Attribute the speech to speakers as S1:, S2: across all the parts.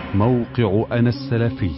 S1: موقع أنا السلفي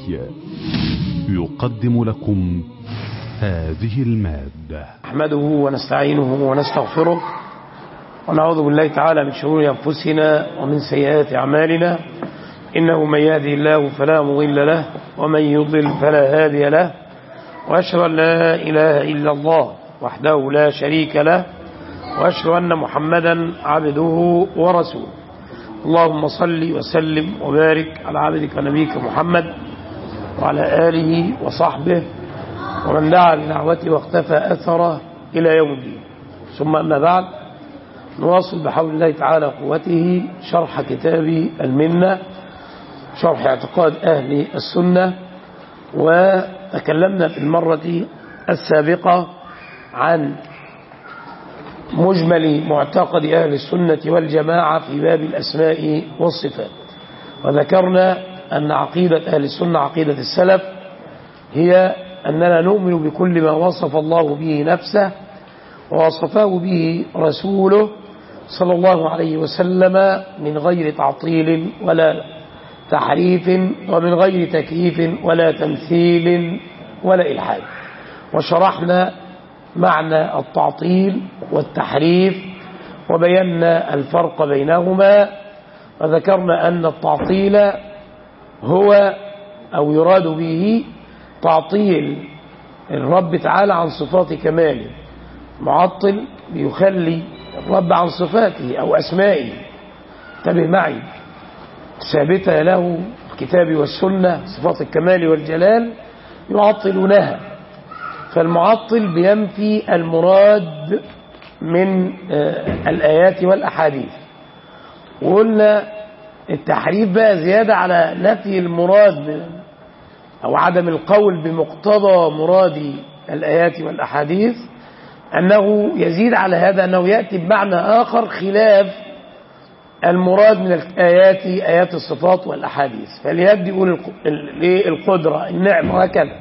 S1: يقدم لكم هذه المادة
S2: نحمده ونستعينه ونستغفره ونعوذ بالله تعالى من شرور أنفسنا ومن سيئات أعمالنا إنه من يهدي الله فلا مضل له ومن يضلل فلا هادي له وأشهد أن لا إله إلا الله وحده لا شريك له وأشهد أن محمدا عبده ورسوله اللهم صل وسلم وبارك على عبدك ونبيك محمد وعلى آله وصحبه ومن دعا بدعوته واختفى أثره إلى يوم الدين ثم أما بعد نواصل بحول الله تعالى قوته شرح كتاب المنة شرح اعتقاد أهل السنة وتكلمنا في المرة السابقة عن مجمل معتقد أهل السنة والجماعة في باب الأسماء والصفات وذكرنا أن عقيدة أهل السنة عقيدة السلف هي أننا نؤمن بكل ما وصف الله به نفسه ووصفه به رسوله صلى الله عليه وسلم من غير تعطيل ولا تحريف ومن غير تكييف ولا تمثيل ولا إلحاد وشرحنا معنى التعطيل والتحريف وبينا الفرق بينهما وذكرنا أن التعطيل هو أو يراد به تعطيل الرب تعالى عن صفات كماله معطل بيخلي الرب عن صفاته أو أسمائه انتبه معي ثابتة له الكتاب والسنة صفات الكمال والجلال يعطلونها فالمعطل بينفي المراد من الآيات والأحاديث وقلنا التحريف بقى زيادة على نفي المراد أو عدم القول بمقتضى مراد الآيات والأحاديث أنه يزيد على هذا أنه يأتي بمعنى آخر خلاف المراد من الآيات آيات الصفات والأحاديث فاليد يقول القدرة النعمة وهكذا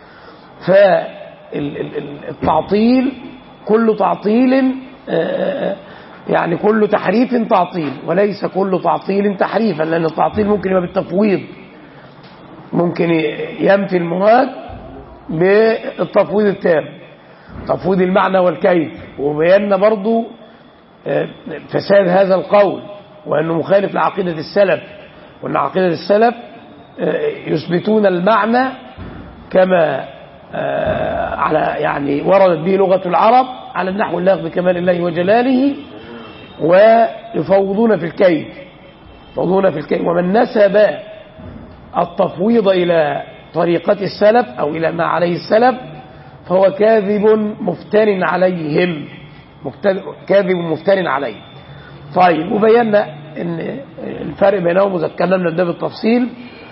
S2: فالتعطيل كل تعطيل يعني كل تحريف تعطيل وليس كل تعطيل تحريفا لأن التعطيل ممكن يبقى بالتفويض ممكن ينفي المراد بالتفويض التام تفويض المعنى والكيف وبينا برضو فساد هذا القول وأنه مخالف لعقيدة السلف وأن عقيدة السلف يثبتون المعنى كما على يعني وردت به لغة العرب على النحو اللائق بكمال الله وجلاله ويفوضون في الكيف يفوضون في الكيف ومن نسب التفويض إلى طريقة السلف أو إلى ما عليه السلف فهو كاذب مفتن عليهم كاذب مفتن عليهم طيب وبينا ان الفرق بينهم وتكلمنا ده بالتفصيل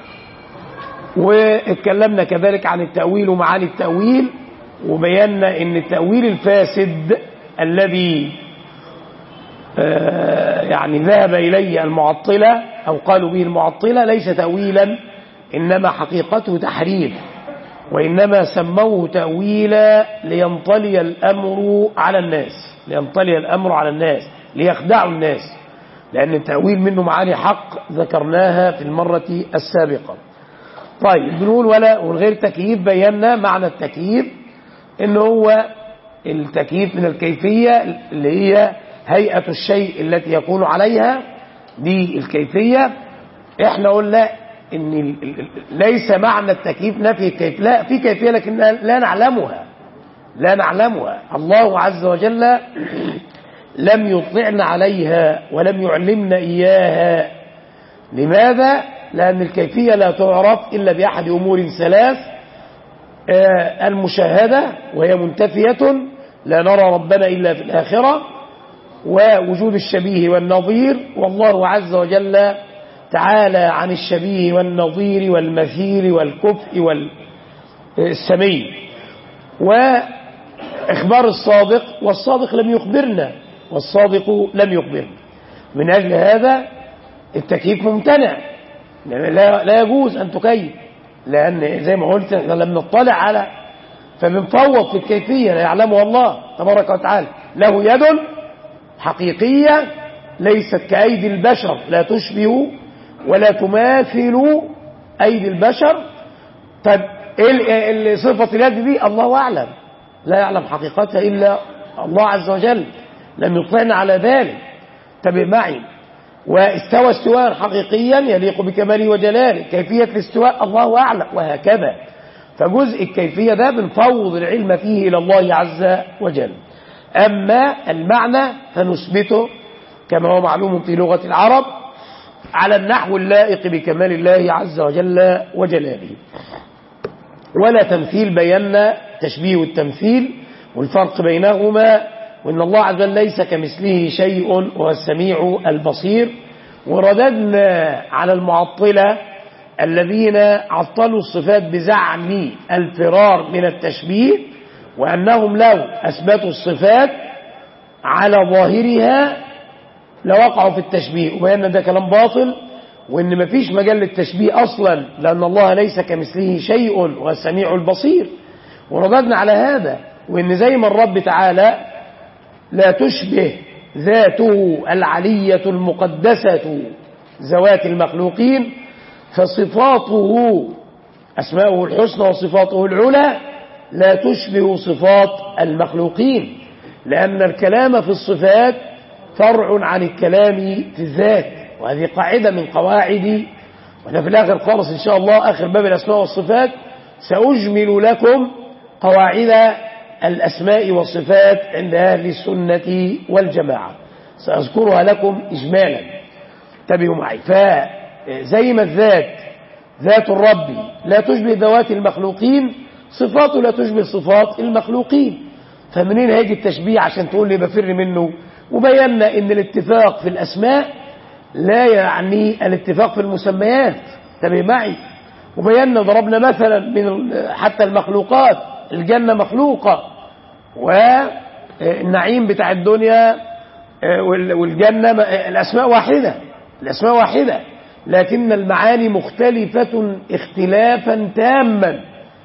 S2: واتكلمنا كذلك عن التأويل ومعاني التأويل وبينا ان التأويل الفاسد الذي يعني ذهب إليه المعطلة أو قالوا به المعطلة ليس تأويلا إنما حقيقته تحريف وإنما سموه تأويلا لينطلي الأمر على الناس لينطلي الأمر على الناس ليخدعوا الناس لأن التأويل منه معاني حق ذكرناها في المرة السابقة طيب بنقول ولا والغير تكييف بينا معنى التكييف ان هو التكييف من الكيفية اللي هي هيئة الشيء التي يكون عليها دي الكيفية احنا قلنا ان ليس معنى التكييف نفي الكيف لا في كيفية لكن لا نعلمها لا نعلمها الله عز وجل لم يطلعنا عليها ولم يعلمنا إياها لماذا؟ لأن الكيفية لا تعرف إلا بأحد أمور ثلاث المشاهدة وهي منتفية لا نرى ربنا إلا في الآخرة ووجود الشبيه والنظير والله عز وجل تعالى عن الشبيه والنظير والمثيل والكفء والسمي وإخبار الصادق والصادق لم يخبرنا والصادق لم يخبرنا من أجل هذا التكييف ممتنع لا, لا يجوز أن تكيف لأن زي ما قلت لم نطلع على فبنفوض في الكيفية لا يعلمها الله تبارك وتعالى له يد حقيقية ليست كأيدي البشر لا تشبه ولا تماثل أيدي البشر طب إيه ال- ال- صفة اليد دي الله أعلم لا يعلم حقيقتها إلا الله عز وجل لم يطلعنا على ذلك تبع معي واستوى استواء حقيقيا يليق بكماله وجلاله كيفية الاستواء الله أعلم وهكذا فجزء الكيفية ده بنفوض العلم فيه إلى الله عز وجل أما المعنى فنثبته كما هو معلوم في لغة العرب على النحو اللائق بكمال الله عز وجل وجلاله ولا تمثيل بينا تشبيه والتمثيل والفرق بينهما وإن الله عز وجل ليس كمثله شيء وهو السميع البصير ورددنا على المعطلة الذين عطلوا الصفات بزعم الفرار من التشبيه وأنهم لو أثبتوا الصفات على ظاهرها لوقعوا في التشبيه وبينا ده كلام باطل وان مفيش مجال للتشبيه اصلا لان الله ليس كمثله شيء وهو السميع البصير ورددنا على هذا وان زي ما الرب تعالى لا تشبه ذاته العلية المقدسة ذوات المخلوقين فصفاته أسماؤه الحسنى وصفاته العلى لا تشبه صفات المخلوقين لأن الكلام في الصفات فرع عن الكلام في الذات وهذه قاعدة من قواعد وأنا في الآخر خالص إن شاء الله آخر باب الأسماء والصفات سأجمل لكم قواعد الأسماء والصفات عند أهل السنة والجماعة سأذكرها لكم إجمالا تبعوا معي فزي ما الذات ذات الرب لا تشبه ذوات المخلوقين صفاته لا تشبه صفات المخلوقين فمنين هيجي التشبيه عشان تقول لي بفر منه وبينا ان الاتفاق في الاسماء لا يعني الاتفاق في المسميات تبع معي وبينا ضربنا مثلا من حتى المخلوقات الجنة مخلوقة والنعيم بتاع الدنيا والجنة الأسماء واحدة الأسماء واحدة لكن المعاني مختلفة اختلافا تاما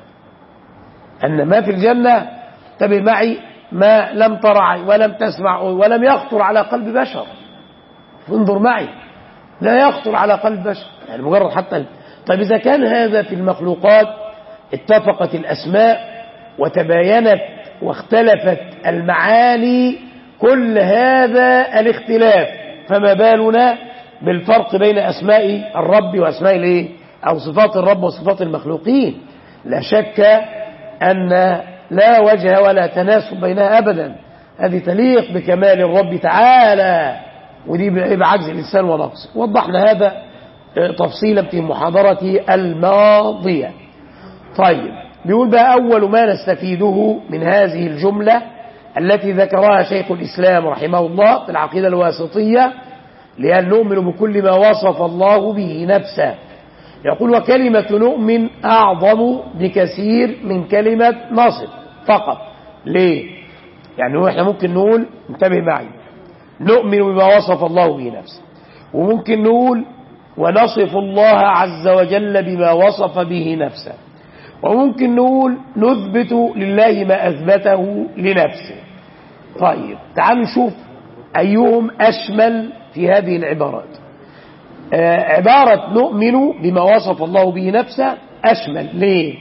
S2: أن ما في الجنة تبع معي ما لم ترى ولم تسمع ولم يخطر على قلب بشر انظر معي لا يخطر على قلب بشر يعني مجرد حتى طيب إذا كان هذا في المخلوقات اتفقت الأسماء وتباينت واختلفت المعاني كل هذا الاختلاف فما بالنا بالفرق بين أسماء الرب وأسماء الايه أو صفات الرب وصفات المخلوقين لا شك أن لا وجه ولا تناسب بينها أبدا هذه تليق بكمال الرب تعالى ودي بعجز الإنسان ونقصه وضحنا هذا تفصيلا في محاضرتي الماضية طيب بيقول بقى أول ما نستفيده من هذه الجملة التي ذكرها شيخ الإسلام رحمه الله في العقيدة الواسطية لأن نؤمن بكل ما وصف الله به نفسه يقول وكلمة نؤمن أعظم بكثير من كلمة نصف فقط ليه يعني احنا ممكن نقول انتبه معي نؤمن بما وصف الله به نفسه وممكن نقول ونصف الله عز وجل بما وصف به نفسه وممكن نقول نثبت لله ما أثبته لنفسه طيب تعالوا نشوف أيهم أشمل في هذه العبارات آه عبارة نؤمن بما وصف الله به نفسه أشمل ليه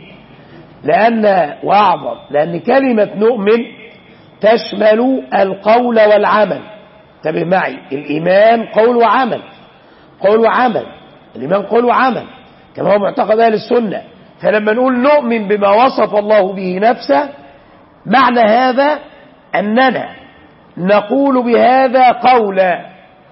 S2: لأن وأعظم لأن كلمة نؤمن تشمل القول والعمل انتبه معي الإيمان قول وعمل قول وعمل الإيمان قول وعمل كما هو معتقد أهل السنة فلما نقول نؤمن بما وصف الله به نفسه معنى هذا أننا نقول بهذا قولا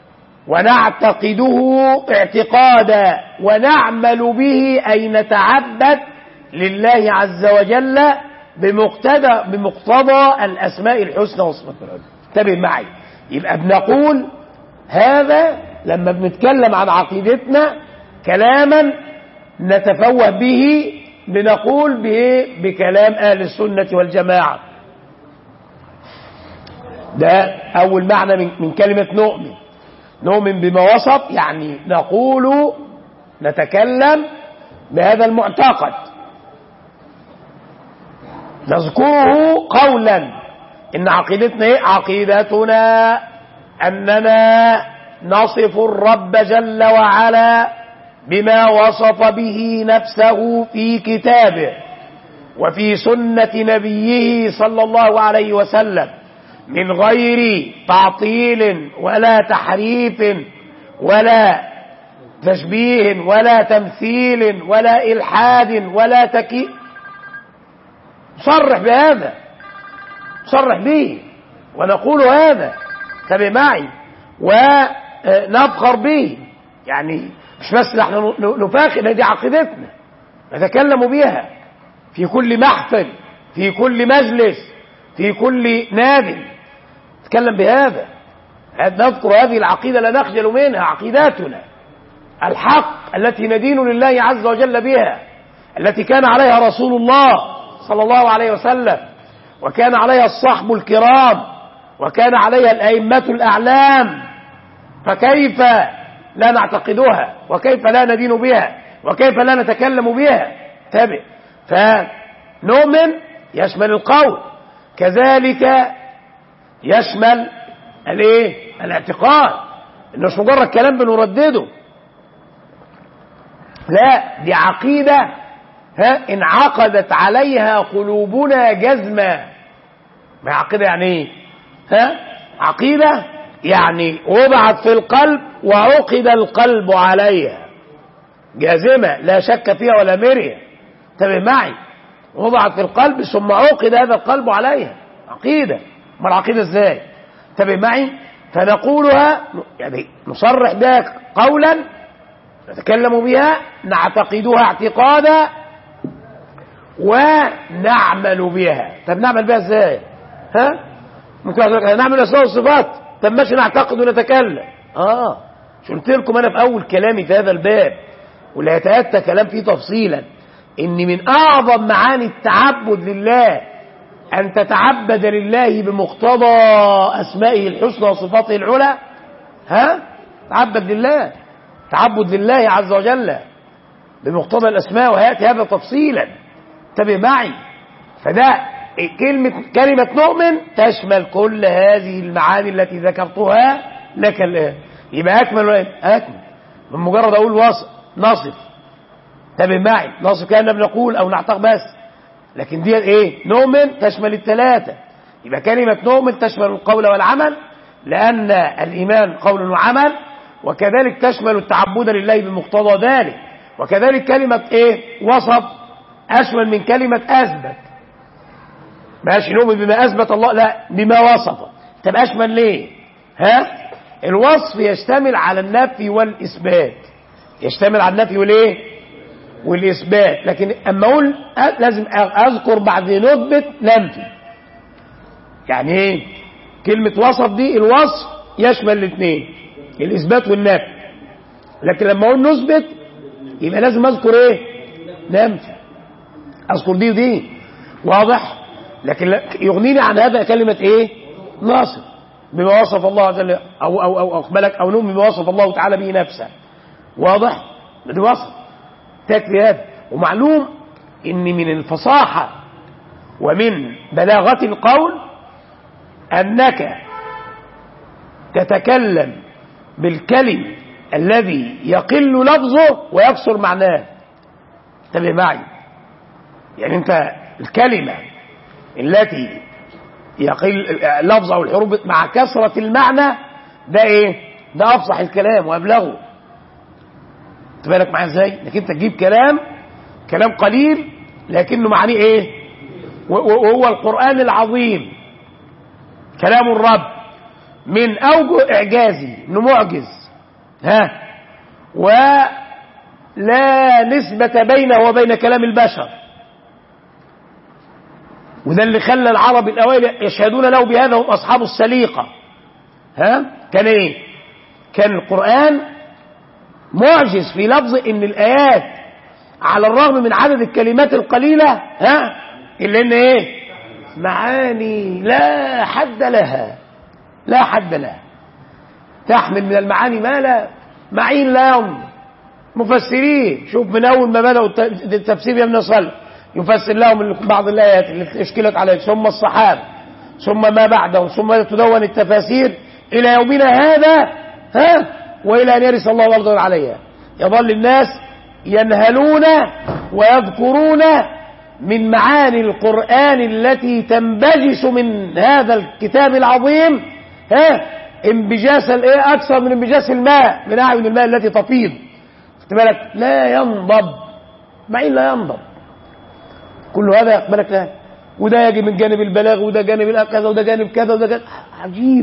S2: ونعتقده اعتقادا ونعمل به أي نتعبد لله عز وجل بمقتضى بمقتضى الأسماء الحسنى والصفات العلى انتبه معي يبقى بنقول هذا لما بنتكلم عن عقيدتنا كلاما نتفوه به بنقول بايه بكلام اهل السنه والجماعه ده اول معنى من, من كلمه نؤمن نؤمن بما وصف يعني نقول نتكلم بهذا المعتقد نذكره قولا ان عقيدتنا ايه عقيدتنا اننا نصف الرب جل وعلا بما وصف به نفسه في كتابه وفي سنة نبيه صلى الله عليه وسلم من غير تعطيل ولا تحريف ولا تشبيه ولا تمثيل ولا إلحاد ولا تكي صرح بهذا صرح به ونقول هذا تبع معي ونفخر به يعني مش بس نحن نفاخر دي عقيدتنا نتكلم بها في كل محفل في كل مجلس في كل نادي نتكلم بهذا نذكر هذه العقيدة لا نخجل منها عقيداتنا الحق التي ندين لله عز وجل بها التي كان عليها رسول الله صلى الله عليه وسلم وكان عليها الصحب الكرام وكان عليها الأئمة الأعلام فكيف لا نعتقدها وكيف لا ندين بها وكيف لا نتكلم بها تابع فنؤمن يشمل القول كذلك يشمل الايه الاعتقاد انه مش مجرد كلام بنردده لا دي عقيدة ها انعقدت عليها قلوبنا جزما ما عقيدة يعني ايه ها عقيدة يعني وضعت في القلب وعقد القلب عليها جازمة لا شك فيها ولا مرية انتبه معي وضعت في القلب ثم عقد هذا القلب عليها عقيدة ما العقيدة ازاي انتبه معي فنقولها يعني نصرح بها قولا نتكلم بها نعتقدها اعتقادا ونعمل بها طب نعمل بها ازاي ها ممكن نعمل اسماء والصفات طب ماشي نعتقد ونتكلم اه مش قلت لكم انا في اول كلامي في هذا الباب ولا يتاتى كلام فيه تفصيلا ان من اعظم معاني التعبد لله ان تتعبد لله بمقتضى اسمائه الحسنى وصفاته العلى ها تعبد لله تعبد لله عز وجل بمقتضى الاسماء وهياتي هذا تفصيلا انتبه معي فده كلمة كلمة نؤمن تشمل كل هذه المعاني التي ذكرتها لك الآن يبقى أكمل ولا أكمل من مجرد أقول وصف نصف انتبه معي نصف كأننا بنقول أو نعتق بس لكن دي إيه نؤمن تشمل الثلاثة يبقى كلمة نؤمن تشمل القول والعمل لأن الإيمان قول وعمل وكذلك تشمل التعبد لله بمقتضى ذلك وكذلك كلمة إيه وصف أشمل من كلمة أثبت ماشي نؤمن بما أثبت الله لا بما وصف طب أشمل ليه ها الوصف يشتمل على النفي والإثبات يشتمل على النفي والإيه والإثبات لكن أما أقول لازم أذكر بعد نثبت ننفي يعني إيه كلمة وصف دي الوصف يشمل الاثنين الإثبات والنفي لكن لما أقول نثبت يبقى لازم أذكر إيه ننفي أذكر دي ودي واضح لكن يغنيني عن هذا كلمة ايه ناصر بما وصف الله عز وجل او او او اقبلك او نؤمن بما وصف الله تعالى به نفسه واضح ده وصف تكفي هذا ومعلوم ان من الفصاحة ومن بلاغة القول انك تتكلم بالكلم الذي يقل لفظه ويكثر معناه انتبه معي يعني انت الكلمه التي يقل لفظ او الحروف مع كثرة المعنى ده ايه ده افصح الكلام وابلغه انت بالك معايا ازاي انك انت تجيب كلام كلام قليل لكنه معنيه ايه وهو القرآن العظيم كلام الرب من اوجه اعجازي انه معجز ها ولا نسبة بينه وبين كلام البشر وده اللي خلى العرب الاوائل يشهدون له بهذا هم اصحاب السليقه ها كان ايه كان القران معجز في لفظ ان الايات على الرغم من عدد الكلمات القليله ها الا ان ايه معاني لا حد لها لا حد لها تحمل من المعاني ما لا معين لا يوم مفسرين شوف من اول ما بداوا التفسير يا ابن صلى يفسر لهم بعض الآيات اللي اشكلت عليه ثم الصحابة ثم ما بعدهم ثم تدون التفاسير إلى يومنا هذا ها وإلى أن يرث الله الأرض عليها يظل الناس ينهلون ويذكرون من معاني القرآن التي تنبجس من هذا الكتاب العظيم ها انبجاس الايه اكثر من انبجاس الماء من اعين الماء التي تفيض خدت بالك لا ينضب معين لا ينضب كل هذا يقبلك لا وده يجي من جانب البلاغ وده جانب كذا وده جانب كذا وده جانب عجيب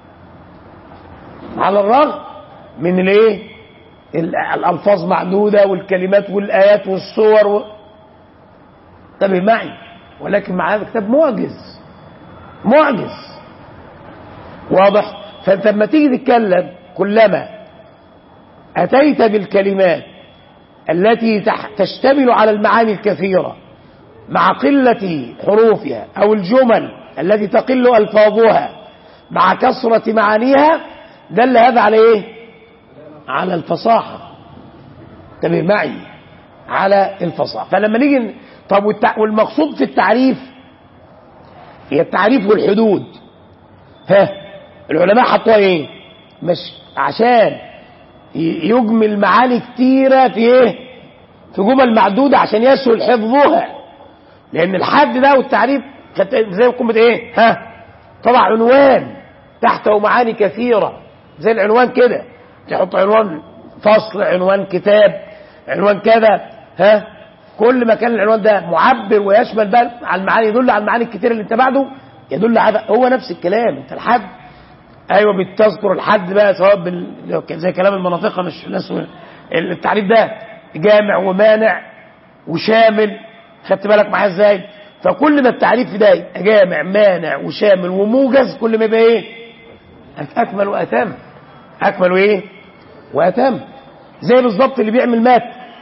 S2: على الرغم من الايه الالفاظ معدوده والكلمات والايات والصور و... انتبه معي ولكن مع هذا الكتاب معجز معجز واضح فانت لما تيجي تتكلم كلما اتيت بالكلمات التي تشتمل على المعاني الكثيره مع قله حروفها او الجمل التي تقل الفاظها مع كثره معانيها دل هذا على ايه على الفصاحه انتبه معي على الفصاحه فلما نيجي طب والمقصود في التعريف هي التعريف والحدود ها العلماء حطوها ايه مش عشان يجمل معاني كتيرة في ايه في جمل معدودة عشان يسهل حفظها لان الحد ده والتعريف زي ما تكون ايه ها طبع عنوان تحته معاني كثيرة زي العنوان كده تحط عنوان فصل عنوان كتاب عنوان كذا ها كل ما كان العنوان ده معبر ويشمل بقى على المعاني يدل على المعاني الكتير اللي انت بعده يدل على هو نفس الكلام انت الحد ايوه بتذكر الحد بقى سواء بال... زي كلام المناطق مش ناس التعريف ده جامع ومانع وشامل خدت بالك معايا ازاي فكل ما التعريف ده يبقى جامع مانع وشامل وموجز كل ما يبقى ايه اكمل واتم اكمل وايه واتم زي بالظبط اللي بيعمل مات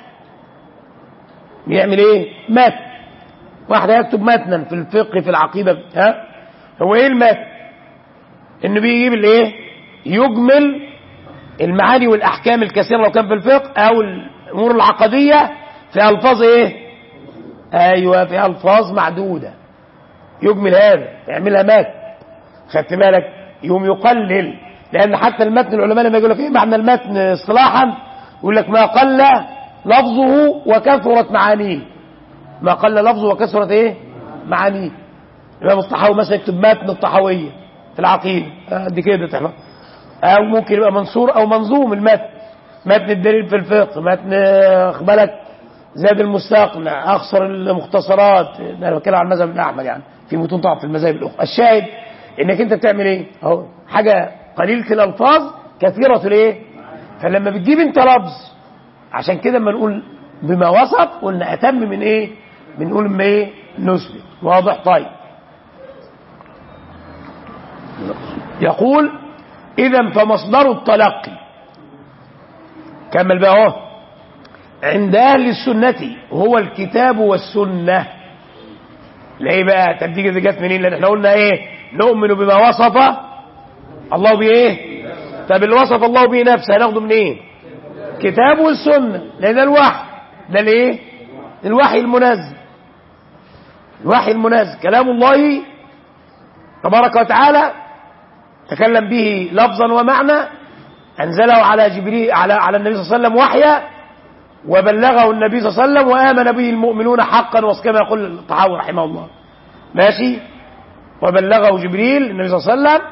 S2: بيعمل ايه مات واحد يكتب متنا في الفقه في العقيده ها هو ايه المات انه بيجيب الايه يجمل المعاني والاحكام الكثيره لو كان في الفقه او الامور العقديه في الفاظ ايه ايوه في الفاظ معدوده يجمل هذا يعملها مات خدت بالك يوم يقلل لان حتى المتن العلماء لما يقول لك ايه معنى المتن اصطلاحا يقول لك ما قل لفظه وكثرت معانيه ما قل لفظه وكثرت ايه معانيه الامام الطحاوي مثلا يكتب متن الطحاويه في العقيده قد كده تحفظ او ممكن يبقى منصور او منظوم المتن متن الدليل في الفقه متن بالك زاد المستقنع اخصر المختصرات ده انا بتكلم عن المذهب الاحمد يعني في متون طبعا في المذاهب الاخرى الشاهد انك انت بتعمل ايه اهو حاجه قليله الالفاظ كثيره الايه فلما بتجيب انت لفظ عشان كده لما نقول بما وصف قلنا اتم من ايه بنقول ما ايه نثبت واضح طيب يقول اذا فمصدر التلقي كمل بقى اهو عند اهل السنه هو الكتاب والسنه ليه بقى تبديج دي جت منين لان احنا قلنا ايه نؤمن بما وصف الله بايه طب اللي وصف الله به نفسه هناخده منين إيه؟ كتاب والسنه لان ده الوحي ده الايه الوحي المنزل الوحي المنزل كلام الله تبارك وتعالى تكلم به لفظا ومعنى انزله على جبريل على على النبي صلى الله عليه وسلم وحيا وبلغه النبي صلى الله عليه وسلم وامن به المؤمنون حقا وكما يقول الطحاوي رحمه الله ماشي وبلغه جبريل النبي صلى الله عليه وسلم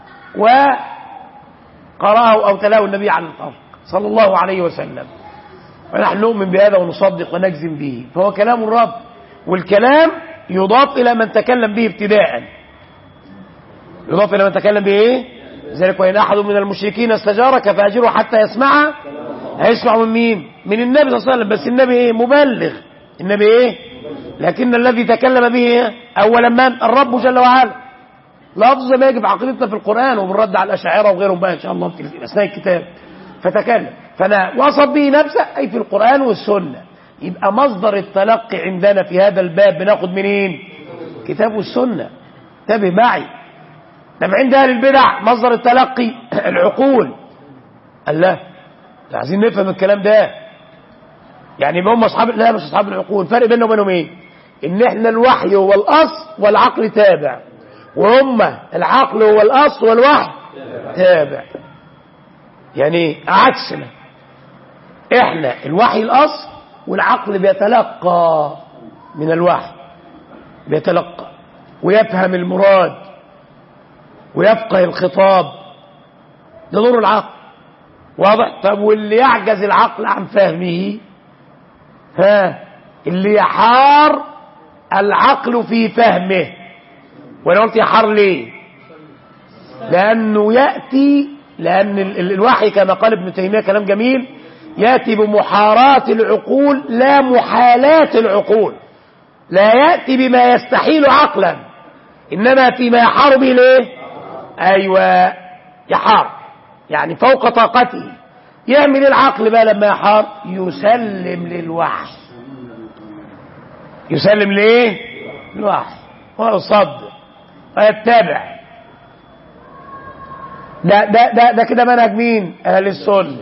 S2: وقرأه أو تلاه النبي على الأرض صلى الله عليه وسلم ونحن نؤمن بهذا ونصدق ونجزم به فهو كلام الرب والكلام يضاف إلى من تكلم به ابتداء يضاف إلى من تكلم به إيه؟ ذلك وإن أحد من المشركين استجارك فأجره حتى يسمع هيسمع من مين من النبي صلى الله عليه وسلم بس النبي إيه مبلغ النبي إيه لكن الذي تكلم به إيه؟ أولا من الرب جل وعلا لفظ ما يجب عقيدتنا في القرآن وبالرد على الأشاعرة وغيرهم بقى إن شاء الله في أثناء الكتاب فتكلم فأنا وصف به نفسه أي في القرآن والسنة يبقى مصدر التلقي عندنا في هذا الباب بناخد منين كتاب والسنة انتبه معي طب عند أهل البدع مصدر التلقي العقول الله عايزين نفهم الكلام ده يعني هم اصحاب لا مش اصحاب العقول فرق بيننا وبينهم ايه ان احنا الوحي هو الاصل والعقل تابع وهم العقل هو الاصل والوحي تابع يعني عكسنا احنا الوحي الاصل والعقل بيتلقى من الوحي بيتلقى ويفهم المراد ويفقه الخطاب ده دور العقل واضح طب واللي يعجز العقل عن فهمه ها اللي يحار العقل في فهمه وانا قلت يحار ليه لانه ياتي لان ال- ال- الوحي كما قال ابن تيميه كلام جميل ياتي بمحارات العقول لا محالات العقول لا ياتي بما يستحيل عقلا انما فيما يحار به ليه ايوه يحار يعني فوق طاقته يعمل العقل بقى لما يحار يسلم للوحي يسلم ليه الوحي ويصدق ويتبع ده ده ده, ده كده منهج مين اهل السنه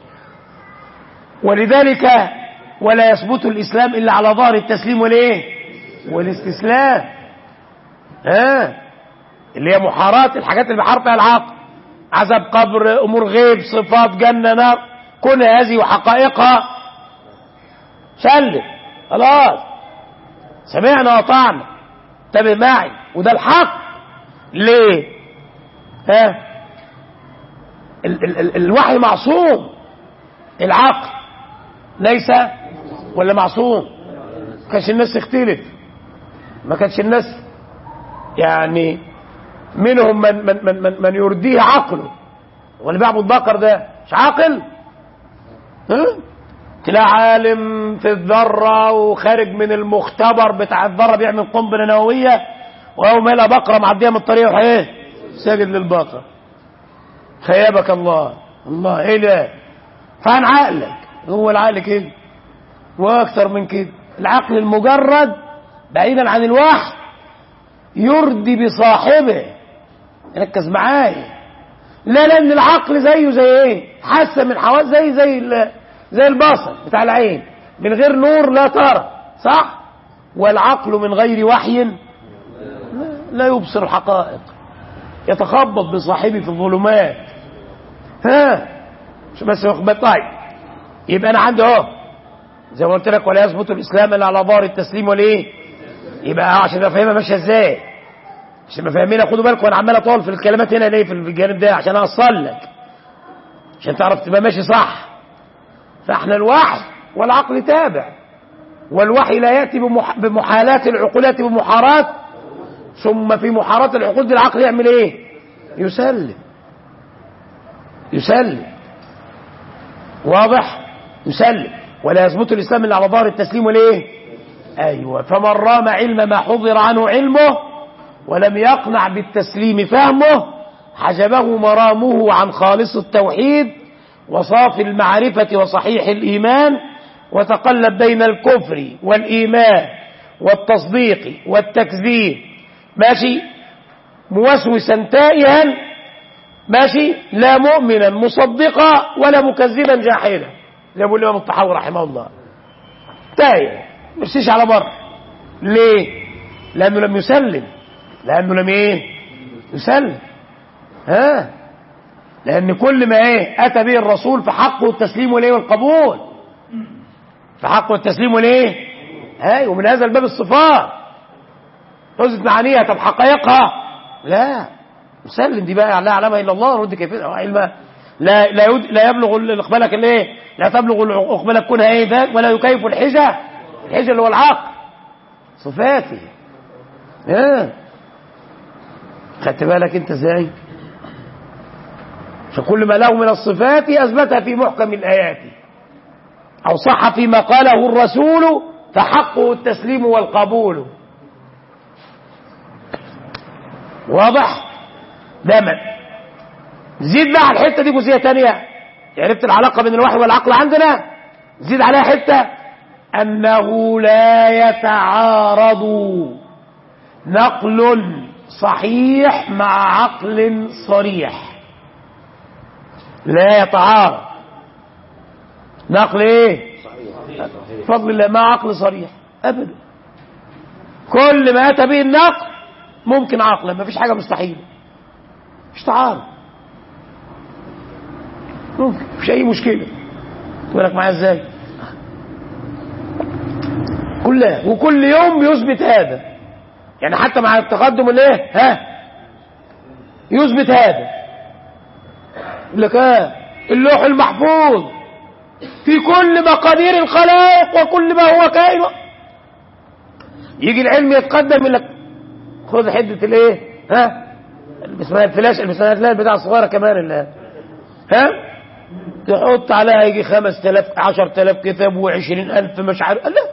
S2: ولذلك ولا يثبت الاسلام الا على ظهر التسليم والايه والاستسلام ها اللي هي محارات الحاجات اللي بيحار فيها العقل عذاب قبر امور غيب صفات جنه نار كل هذه وحقائقها سلم خلاص سمعنا وطعنا انتبه معي وده الحق ليه ها ال ال ال الوحي معصوم العقل ليس ولا معصوم ما كانش الناس تختلف ما كانش الناس يعني منهم من من من من, من يرديه عقله واللي بيعبد بقر ده مش عاقل ها تلاقي عالم في الذرة وخارج من المختبر بتاع الذرة بيعمل قنبلة نووية ويوم يلاقي بقرة معدية من الطريق يروح ايه ساجد للبقرة خيابك الله الله ايه ده فعن عقلك هو العقل كده واكثر من كده العقل المجرد بعيدا عن الوحي يرضي بصاحبه ركز معايا لا لان العقل زيه زي ايه حاسه من حواس زي زي ال- زي البصر بتاع العين من غير نور لا ترى صح والعقل من غير وحي لا- لا يبصر الحقائق يتخبط بصاحبه في الظلمات ها مش بس واخد بالك؟ طيب يبقى انا عندي اهو زي ما قلت لك ولا يثبت الاسلام الا على ظهر التسليم والايه يبقى عشان افهمها ماشيه ازاي عشان فاهمينها خدوا بالكم انا عمال اطول في الكلمات هنا ليه في الجانب ده عشان اوصل لك عشان تعرف تبقى ماشي صح فاحنا الوحي والعقل تابع والوحي لا ياتي بمح... بمحالات العقول ياتي بمحارات ثم في محارات العقول دي العقل يعمل ايه يسلم يسلم واضح يسلم ولا يثبت الاسلام الا على ظهر التسليم والايه ايوه فمن رام علم ما حضر عنه علمه ولم يقنع بالتسليم فهمه حجبه مرامه عن خالص التوحيد وصافي المعرفة وصحيح الإيمان وتقلب بين الكفر والإيمان والتصديق والتكذيب ماشي موسوسا تائها ماشي لا مؤمنا مصدقا ولا مكذبا جاحدا زي ما بيقول الإمام الطحاوي رحمه الله تايه مشيش على بر ليه لأنه لم يسلم لأنه لم إيه يسلم ها لأن كل ما إيه أتى به الرسول فحقه التسليم والإيه والقبول فحقه التسليم والإيه هاي ومن هذا الباب الصفات حزت معانيها طب حقائقها لا مسلم دي بقى لا يعلمها الا الله رد كيف علمها لا لا يد لا يبلغ اقبالك الايه لا تبلغ اقبالك كونها ايه ذات ولا يكيف الحجه الحجه اللي هو العقل صفاته ها خدت بالك انت ازاي فكل ما له من الصفات اثبتها في محكم الايات او صح فيما قاله الرسول فحقه التسليم والقبول واضح ده من زيد بقى على الحته دي جزئيه تانية عرفت العلاقه بين الوحي والعقل عندنا زيد عليها حته انه لا يتعارض نقل صحيح مع عقل صريح لا يتعارض نقل ايه فضل الله مع عقل صريح ابدا كل ما اتى به النقل ممكن عقلا ما فيش حاجه مستحيله مش تعارض ممكن مفيش اي مشكله بالك معايا ازاي كلها وكل يوم بيثبت هذا يعني حتى مع التقدم الايه ها يثبت هذا يقول لك اه اللوح المحفوظ في كل مقادير الخلائق وكل ما هو كائن يجي العلم يتقدم يقول لك خذ حده الايه ها اسمها الفلاش المسنات لا البتاع الصغيره كمان اللي ها تحط عليها يجي 5000 10000 كتاب و20000 مش عارف لا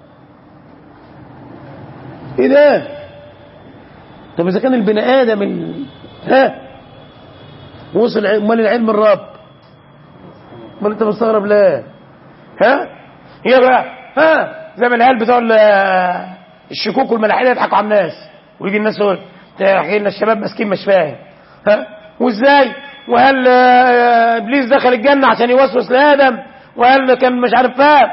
S2: ايه ده طب اذا كان البني ادم ال... ها وصل امال العلم الرب امال انت مستغرب ليه ها هي بقى ها زي ما العيال بتوع الشكوك والملاحده يضحكوا على الناس ويجي الناس يقول تحكي لنا الشباب ماسكين مش فاهم ها وازاي وهل ابليس دخل الجنه عشان يوسوس لادم وهل كان مش عارف فاهم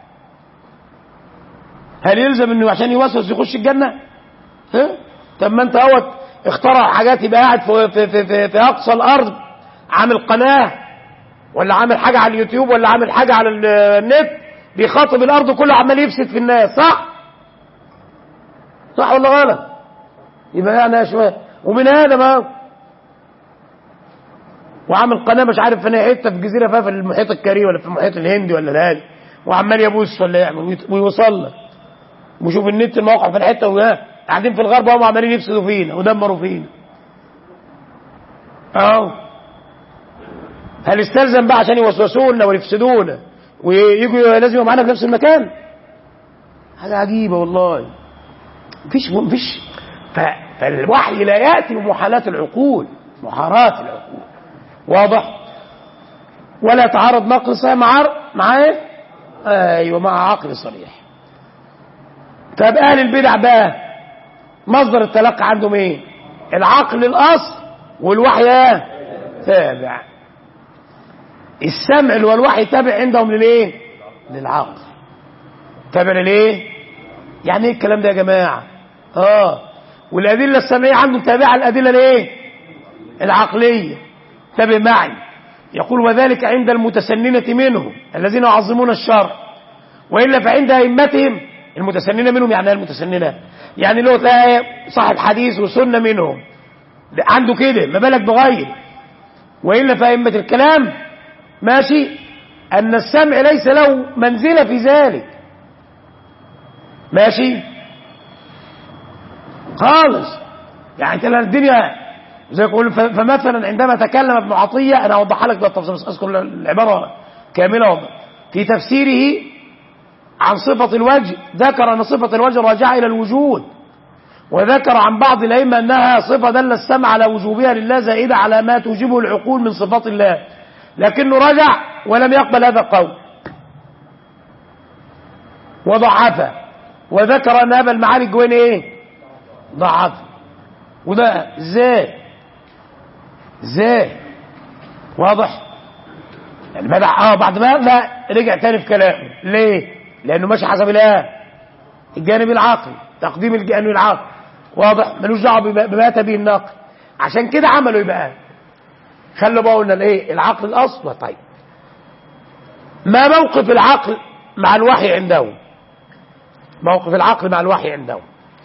S2: هل يلزم انه عشان يوسوس يخش الجنه ها طب ما انت اهوت اخترع حاجات يبقى قاعد في, في, في, في, في اقصى الارض عامل قناه ولا عامل حاجه على اليوتيوب ولا عامل حاجه على النت بيخاطب الارض كله عمال يفسد في الناس صح صح ولا غلط يبقى يعني يا شويه ومن هذا ما وعامل قناه مش عارف فين حته في جزيره فيها في المحيط الكاري ولا في المحيط الهندي ولا الهادي وعمال يبوس ولا يعمل ويوصل لك وشوف النت الموقع في الحته وها قاعدين في الغرب هم عمالين يفسدوا فينا ودمروا فينا اهو هل استلزم بقى عشان يوسوسونا ويفسدونا ويجوا لازم يبقوا معانا في نفس المكان حاجه عجيبه والله مفيش مفيش فالوحي لا ياتي بمحالات العقول محارات العقول واضح ولا يتعارض نقل صحيح مع مع ايه ايوه مع عقل صريح طب اهل البدع بقى مصدر التلقي عندهم ايه العقل الاصل والوحي ايه تابع السمع والوحي تابع عندهم للايه للعقل تابع للايه يعني ايه الكلام ده يا جماعه اه والادله السمعيه عندهم تابعه الادله الايه العقليه انتبه معي يقول وذلك عند المتسننة منهم الذين يعظمون الشرع وإلا فعند أئمتهم المتسننة منهم يعني المتسننة يعني لو تلاقي صاحب حديث وسنة منهم عنده كده ما بالك بغير وإلا فأئمة الكلام ماشي أن السمع ليس له منزلة في ذلك ماشي خالص يعني انت الدنيا زي يقول فمثلا عندما تكلم ابن عطية أنا أوضحها لك بالتفصيل بس أذكر العبارة كاملة في تفسيره عن صفة الوجه ذكر أن صفة الوجه راجعة إلى الوجود وذكر عن بعض الأئمة أنها صفة دل السمع على وجوبها لله زائدة على ما توجبه العقول من صفات الله لكنه رجع ولم يقبل هذا القول وضعفه وذكر أن أبا المعالي الجويني إيه ضعفه وده ازاي ازاي واضح يعني بدع اه بعد ما لا رجع تاني في كلامه ليه لانه ماشي حسب الايه الجانب العقلي تقديم الجانب العقلي واضح ملوش دعوه بما اتى به النقل عشان كده عملوا يبقى خلوا بقى قلنا الايه العقل الاصل طيب ما موقف العقل مع الوحي عندهم موقف العقل مع الوحي عندهم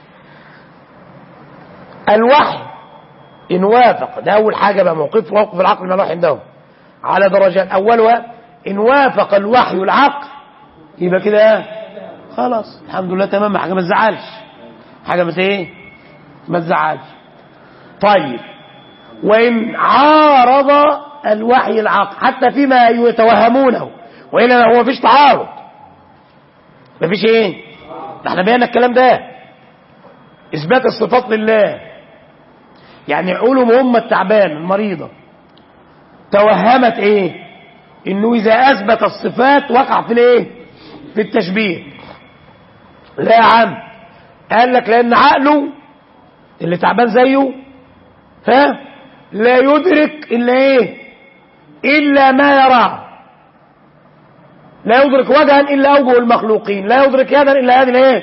S2: الوحي إن وافق ده أول حاجة بقى موقف موقف العقل مع الوحي عندهم على درجات أولها إن وافق الوحي العقل يبقى كده خلاص الحمد لله تمام حاجة ما تزعلش حاجة ما ايه ما تزعلش طيب وإن عارض الوحي العقل حتى فيما يتوهمونه وإلا هو مفيش تعارض مفيش ايه احنا بينا الكلام ده إثبات الصفات لله يعني عقولهم هم التعبان المريضة توهمت ايه انه اذا اثبت الصفات وقع في الايه في التشبيه لا يا عم قال لك لان عقله اللي تعبان زيه ها لا يدرك الا ايه الا ما يراه لا يدرك وجها الا اوجه المخلوقين لا يدرك يدا الا هذه الايه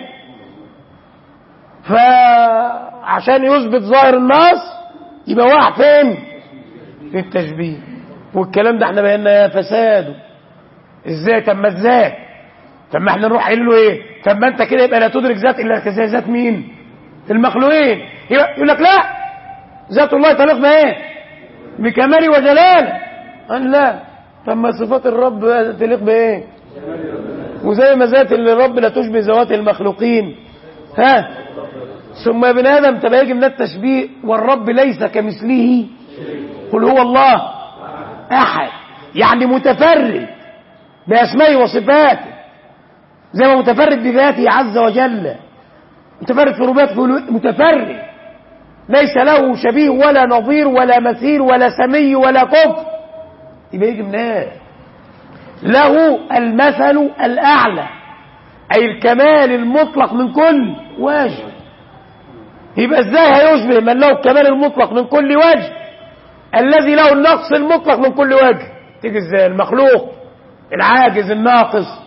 S2: فعشان يثبت ظاهر النص يبقى واقع فين في التشبيه والكلام ده احنا بينا يا فساده ازاي طب ما ازاي طب ما احنا نروح قايل له ايه طب ما انت كده يبقى لا تدرك ذات الا كزي ذات مين المخلوقين يقول لك لا ذات الله تليق بايه بكماله وجلاله قال لا طب ما صفات الرب تليق بايه وزي ما ذات الرب لا تشبه ذوات المخلوقين ها ثم يا ابن ادم تبقى يجي من التشبيه والرب ليس كمثله قل هو الله احد يعني متفرد باسمائه وصفاته زي ما متفرد بذاته عز وجل متفرد في رباته متفرد ليس له شبيه ولا نظير ولا مثيل ولا سمي ولا كفر يبقى يجي منين له المثل الاعلى اي الكمال المطلق من كل وجه يبقى ازاي هيشبه من له الكمال المطلق من كل وجه الذي له النقص المطلق من كل وجه تيجي ازاي المخلوق العاجز الناقص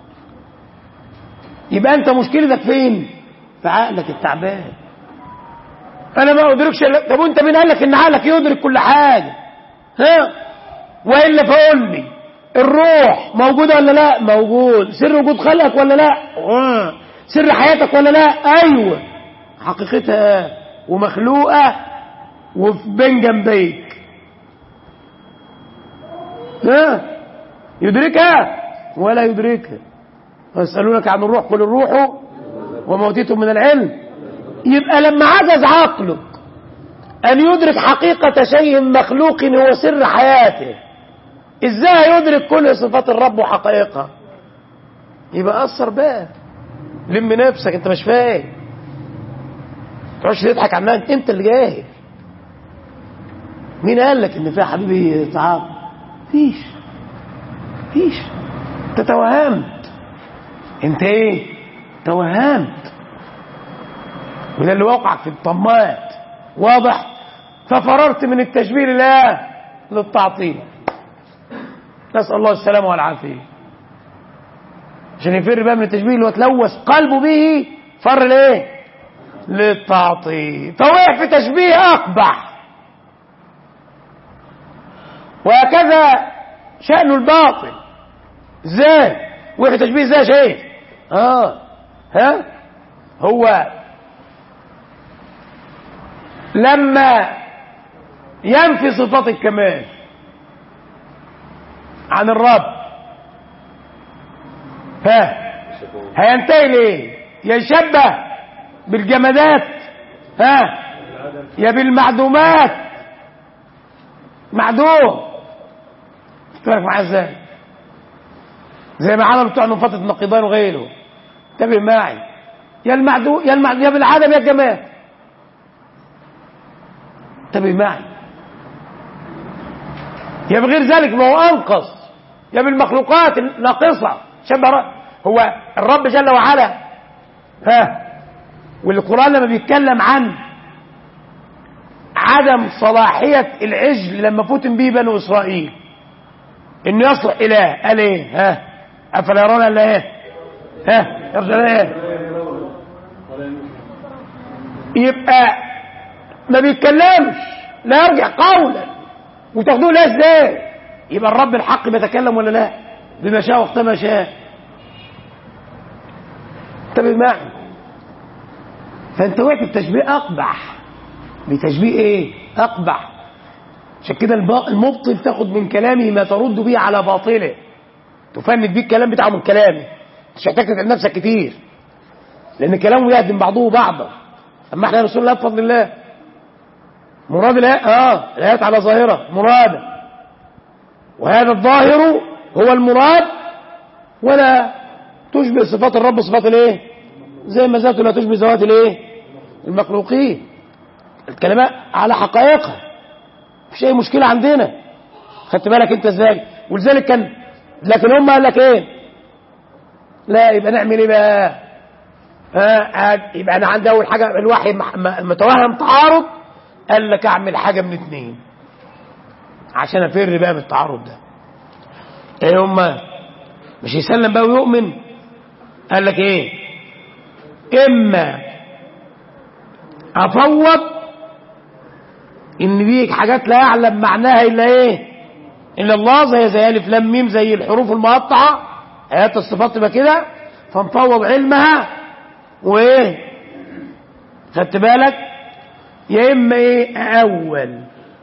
S2: يبقى انت مشكلتك فين في عقلك التعبان انا ما ادركش طب وانت مين قال لك ان عقلك يدرك كل حاجه ها والا فقول لي الروح موجوده ولا لا موجود سر وجود خلقك ولا لا آه. سر حياتك ولا لا ايوه حقيقتها ومخلوقه وفي بين جنبيك ها يدركها ولا يدركها ويسألونك عن الروح قل الروح وما اوتيتم من العلم يبقى لما عجز عقلك أن يدرك حقيقة شيء مخلوق هو سر حياته إزاي يدرك كل صفات الرب وحقائقها يبقى أثر بقى لم نفسك أنت مش فاهم تقعدش تضحك عنها أنت اللي جاهل مين قال لك إن فيها حبيبي تعب فيش فيش أنت توهمت أنت إيه توهمت وده اللي وقعك في الطمات واضح ففررت من التشبيه لله للتعطيل نسأل الله السلامة والعافية عشان يفر بقى من التشبيه اللي هو تلوث قلبه به فر ليه للتعطيل فوقع في تشبيه أقبح وهكذا شأن الباطل ازاي وقع تشبيه ازاي شيء اه ها هو لما ينفي صفات الكمال عن الرب ها هينتهي ليه يشبه بالجمادات ها يا بالمعدومات معدوم تعرف معاه ازاي زي ما عملوا بتوع نفاط النقيضان وغيره انتبه معي يا المعدوم يا المعدوم يا بالعدم يا الجمال انتبه معي يا بغير ذلك ما هو انقص يا بالمخلوقات الناقصه شبه هو الرب جل وعلا ها والقران لما بيتكلم عن عدم صلاحيه العجل لما فتن به بنو اسرائيل انه يصلح اله قال ايه ها افلا يرون الا ايه ها يرجع ايه يبقى ما بيتكلمش لا يرجع قولا وتاخدوه لا ازاي يبقى الرب الحق بيتكلم ولا لا بما شاء وقت ما شاء انتبه معي فانت وقت التشبيه اقبح بتشبيه ايه اقبح عشان كده المبطل تاخد من كلامه ما ترد به على باطله تفند بيه الكلام بتاعه من كلامه مش محتاج تتعب نفسك كتير لان كلامه يهدم بعضه بعضا اما احنا رسول الله بفضل الله مراد الآيات اه الآيات على ظاهرة مرادة وهذا الظاهر هو المراد ولا تشبه صفات الرب صفات الايه زي ما ذاته لا تشبه ذوات الايه المخلوقين الكلمات على حقائقها مفيش اي مشكلة عندنا خدت بالك انت ازاي ولذلك كان لكن هم قال لك ايه لا يبقى نعمل ايه بقى ها يبقى انا عندي اول حاجه الوحي متوهم تعارض قال لك اعمل حاجه من اتنين عشان افر بقى من التعارض ده ايه هما مش يسلم بقى ويؤمن قال لك ايه اما افوض ان دي حاجات لا يعلم معناها الا ايه إلا الله زي زي ألف لام ميم زي الحروف المقطعة آيات الصفات تبقى كده فنفوض علمها وإيه خدت بالك يا إما إيه أول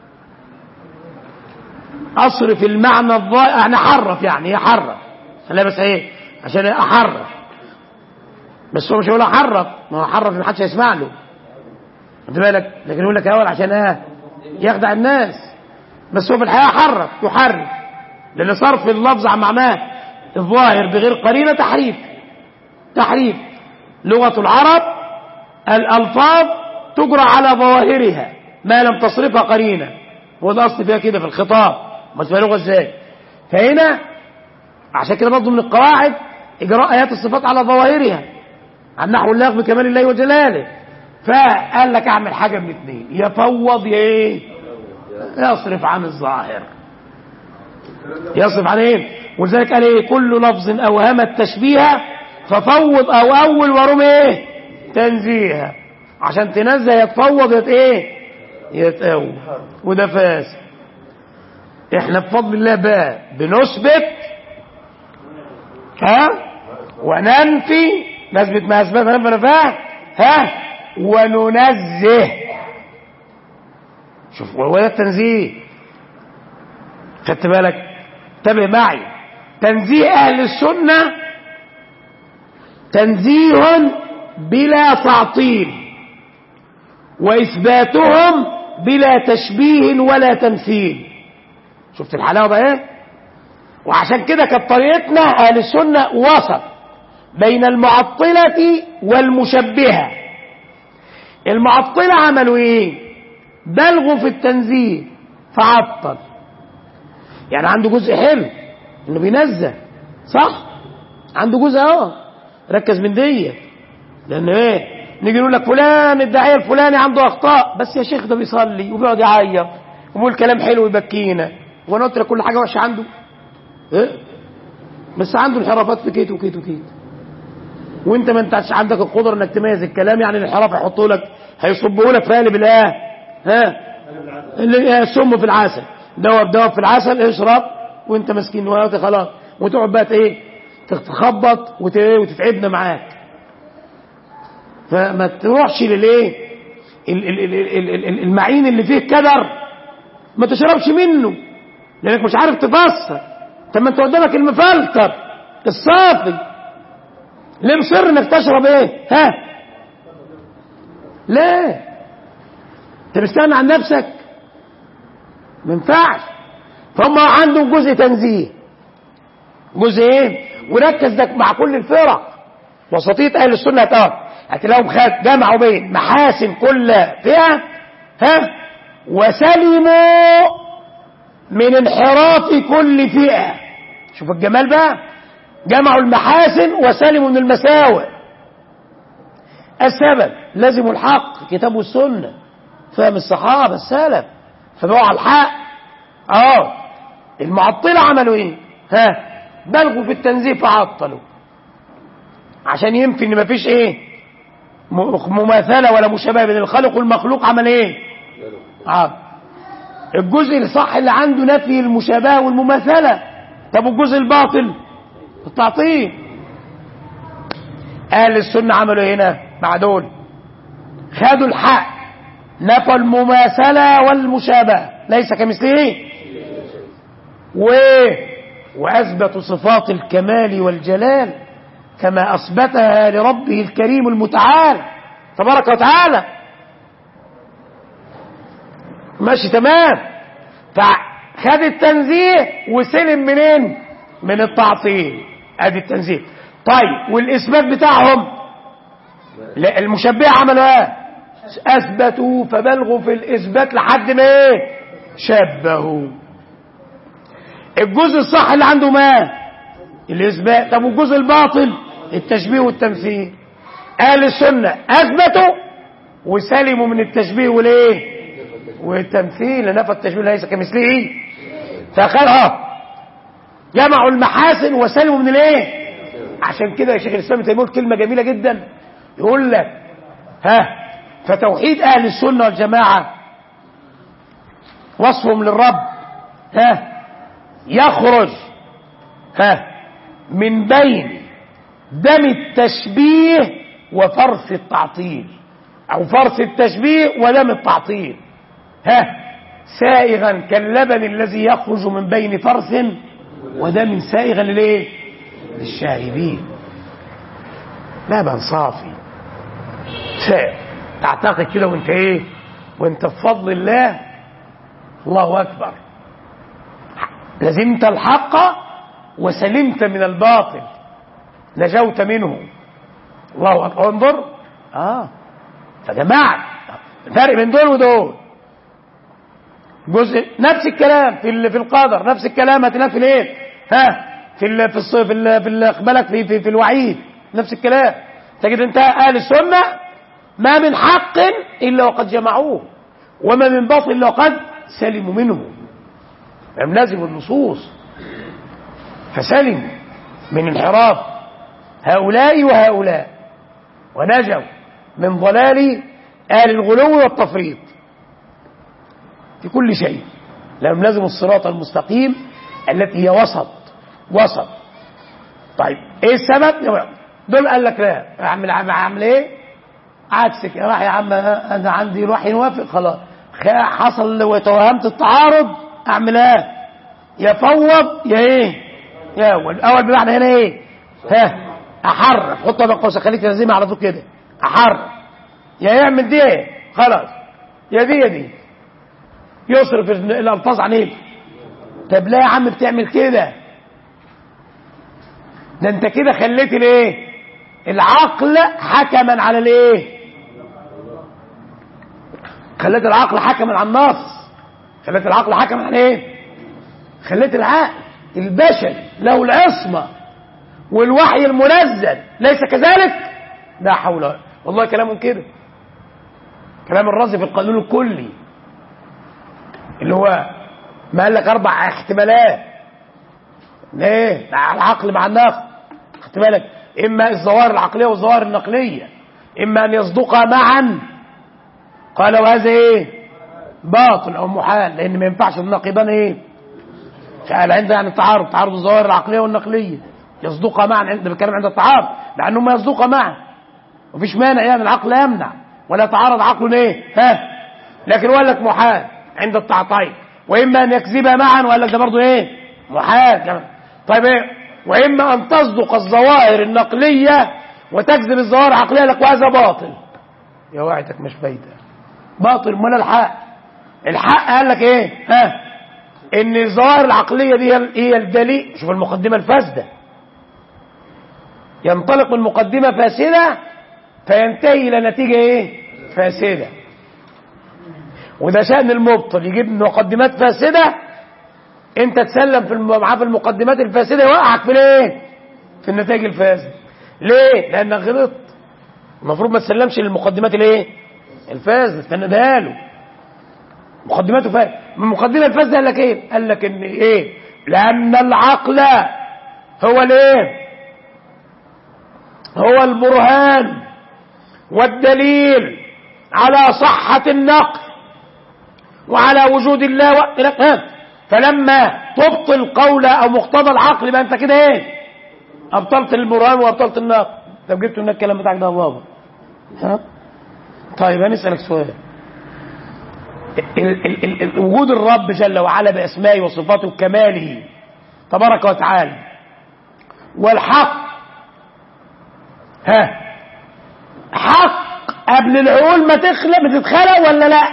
S2: أصرف المعنى الضائع أنا أحرف يعني يحرف خليها بس إيه عشان أحرف بس هو مش هيقول أحرف ما هو أحرف ما حدش هيسمع له خد بالك لكن يقول لك أول عشان إيه يخدع الناس بس هو في الحقيقة حرف يحرف لأن صرف اللفظ عن معناه الظاهر بغير قرينة تحريف تحريف لغة العرب الألفاظ تجرى على ظواهرها ما لم تصرفها قرينة هو ده أصل فيها كده في الخطاب ما تبقى لغة ازاي فهنا عشان كده برضه من القواعد إجراء آيات الصفات على ظواهرها عن نحو الله بكمال الله وجلاله فقال لك اعمل حاجة من اثنين يفوض يا ايه يصرف عن الظاهر يصرف عن ايه ولذلك قال ايه كل لفظ اوهم التشبيه ففوض او اول ورم ايه تنزيها عشان تنزه يتفوض يت ايه يتقوى وده فاسد احنا بفضل الله بقى بنثبت ها وننفي نثبت ما اثبت وننفي ما نفاه ها وننزه شوف وهو ده التنزيه خدت بالك انتبه معي تنزيه اهل السنه تنزيه بلا تعطيل واثباتهم بلا تشبيه ولا تمثيل شفت الحلاوه بقى ايه وعشان كده كانت طريقتنا اهل السنه وسط بين المعطله والمشبهه المعطله عملوا ايه بلغوا في التنزيه فعطل يعني عنده جزء حلو انه بينزه صح عنده جزء اه ركز من دي لان ايه نيجي نقول لك فلان الداعيه الفلاني عنده اخطاء بس يا شيخ ده بيصلي وبيقعد يعيط وبيقول كلام حلو يبكينا وانا قلت لك كل حاجه وحشه عنده ايه بس عنده انحرافات في كيت وكيت وكيت وانت ما انتش عندك القدره انك تميز الكلام يعني الانحراف يحطوا لك هيصبوا لك في قالب الايه ها اللي سم في العسل دواء بدواء في العسل اشرب وانت مسكين وقت خلاص وتقعد بقى ايه تخبط وت- إيه؟ وتتعبنا معاك فما تروحش للايه ال- ال- ال- ال- ال- ال- المعين اللي فيه كدر ما تشربش منه لانك مش عارف تفسر طب ما انت قدامك المفلتر الصافي ليه مصر انك تشرب ايه ها ليه انت مستغني عن نفسك ما ينفعش فهم عندهم جزء تنزيه جزء ايه وركز ده مع كل الفرق وسطية اهل السنة هتقف هتلاقيهم خد جمعوا بين محاسن كل فئة ها وسلموا من انحراف كل فئة شوف الجمال بقى جمعوا المحاسن وسلموا من المساوئ السبب لازموا الحق كتاب والسنة فهم الصحابة السلف فبقوا على الحق اه المعطلة عملوا ايه ها بلغوا في التنزيه فعطلوا عشان ينفي ان مفيش ايه م- مماثلة ولا مشابهة بين الخالق والمخلوق عمل ايه اه الجزء الصح اللي عنده نفي المشابهة والمماثلة طب والجزء الباطل التعطيل اهل السنة عملوا ايه هنا مع دول خدوا الحق نفوا المماثلة والمشابهة ليس كمثله و... وأثبتوا صفات الكمال والجلال كما أثبتها لربه الكريم المتعال تبارك وتعالى ماشي تمام فخد التنزيه وسلم منين من التعطيل ادي التنزيه طيب والاثبات بتاعهم لا المشبهه عملوا ايه اثبتوا فبلغوا في الاثبات لحد ما ايه شبهوا الجزء الصح اللي عنده ما الاثبات طب والجزء الباطل التشبيه والتمثيل اهل السنه اثبتوا وسلموا من التشبيه والايه والتمثيل نفى التشبيه ليس كمثله فخلها جمعوا المحاسن وسلموا من الايه عشان كده يا شيخ الاسلام ابن تيميه كلمه جميله جدا يقول لك ها فتوحيد اهل السنه والجماعه وصفهم للرب ها يخرج ها من بين دم التشبيه وفرث التعطيل او فرث التشبيه ودم التعطيل ها سائغا كاللبن الذي يخرج من بين فرث ودم سائغا للايه للشاربين لبن صافي سائغ تعتقد كده وانت ايه وانت بفضل الله الله اكبر لزمت الحق وسلمت من الباطل نجوت منه الله اكبر انظر اه فجماعة الفرق بين دول ودول جزء نفس الكلام في ال- في القدر نفس الكلام هتلاقيه في الايه ها في ال في الص- في ال في ال- بالك في في, في الوعيد نفس الكلام تجد انت اهل السنه ما من حق الا وقد جمعوه وما من باطل الا وقد سلموا منه لم لازم النصوص فسلموا من انحراف هؤلاء وهؤلاء ونجوا من ضلال اهل الغلو والتفريط في كل شيء لهم لازم الصراط المستقيم التي هي وسط وسط طيب ايه السبب دول قال لك لا اعمل اعمل ايه عكسك راح يا عم انا عندي روح يوافق خلاص خ- حصل وتوهمت التعارض اعمل ايه يا فوض يا ايه يا اول اول بمعنى هنا ايه ها احرف حطها بين قوسين خليك لازمها على طول كده احرف يا يعمل دي ايه خلاص يا دي يا دي يصرف ال- الالفاظ عن ايه طب لا يا عم بتعمل كده ده انت كده خليت الايه العقل حكما على الايه خليت العقل حكما على النص خليت العقل حكما على ايه خليت العقل البشري له العصمه والوحي المنزل ليس كذلك لا حول ولا والله كلام كده كلام الرازي في القانون الكلي اللي هو ما قال لك اربع احتمالات ليه مع العقل مع النقل خدت بالك اما الظواهر العقليه والظواهر النقليه اما ان يصدقا معا قال وهذا ايه باطل او محال لان ما ينفعش النقيضان ايه قال عند يعني التعارض تعارض الظواهر العقليه والنقليه يصدقا معا عند بتكلم عند التعارض لانهما يصدقا معا مفيش مانع يعني العقل لا يمنع ولا يتعارض عقل ايه ها لكن هو قال لك محال عند التعطيل واما ان يكذبا معا وقال لك ده برضه ايه محال كمان طيب ايه واما ان تصدق الظواهر النقليه وتكذب الظواهر العقليه لك وهذا باطل يا وعدك مش فايده باطل ولا الحق الحق قال لك ايه ها ان الظواهر العقليه دي هي- هي الدليل شوف المقدمه الفاسده ينطلق من مقدمه فاسده فينتهي الى نتيجه ايه فاسده وده شأن المبطل يجيب مقدمات فاسدة انت تسلم في الم- معاه في المقدمات الفاسدة يوقعك في الايه في النتائج الفاسدة ليه لانك غلطت المفروض ما تسلمش للمقدمات الايه الفاسدة تفندها له مقدماته فاسدة من المقدمة الفاسدة قال لك ايه قال لك ان ايه لان العقل هو الايه هو البرهان والدليل على صحة النقل وعلى وجود الله و... إلى- ها. فلما تبطل قول او مقتضى العقل يبقى انت كده ايه ابطلت البرهان وابطلت النقل طب جبت لنا الكلام بتاعك ده يا بابا ها طيب هنسالك سؤال ال- ال- ال- ال- وجود الرب جل وعلا باسمائه وصفاته وكماله تبارك وتعالى والحق ها حق قبل العقول ما تخلق ما تتخلق ولا لا